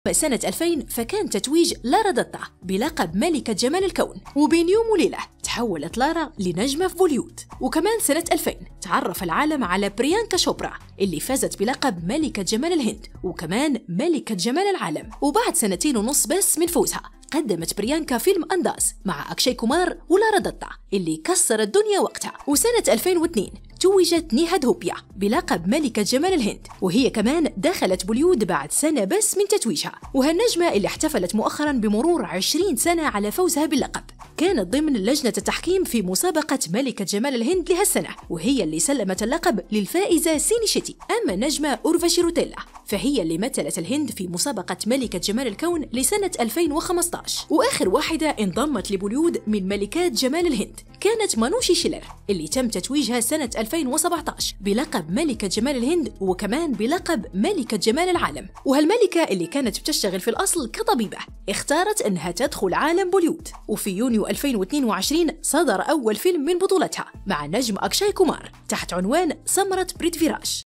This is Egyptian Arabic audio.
سنة 2000 فكان تتويج لارا دتا بلقب ملكة جمال الكون وبين يوم وليلة تحولت لارا لنجمة في بوليود وكمان سنة 2000 تعرف العالم على بريانكا شوبرا اللي فازت بلقب ملكة جمال الهند وكمان ملكة جمال العالم وبعد سنتين ونص بس من فوزها قدمت بريانكا فيلم أنداز مع أكشي كومار ولارا دتا اللي كسر الدنيا وقتها وسنة 2002 توجت نيها هوبيا بلقب ملكة جمال الهند وهي كمان دخلت بوليود بعد سنة بس من تتويجها وهالنجمة اللي احتفلت مؤخرا بمرور 20 سنة على فوزها باللقب كانت ضمن لجنة التحكيم في مسابقة ملكة جمال الهند لهالسنة وهي اللي سلمت اللقب للفائزة سيني شيتي أما النجمة أورفاشي روتيلا فهي اللي مثلت الهند في مسابقة ملكة جمال الكون لسنة 2015 وآخر واحدة انضمت لبوليود من ملكات جمال الهند كانت مانوشي شيلر اللي تم تتويجها سنة 2017 بلقب ملكة جمال الهند وكمان بلقب ملكة جمال العالم وهالملكة اللي كانت بتشتغل في الأصل كطبيبة اختارت أنها تدخل عالم بوليود وفي يونيو 2022 صدر أول فيلم من بطولتها مع النجم أكشاي كومار تحت عنوان سمرة بريتفيراج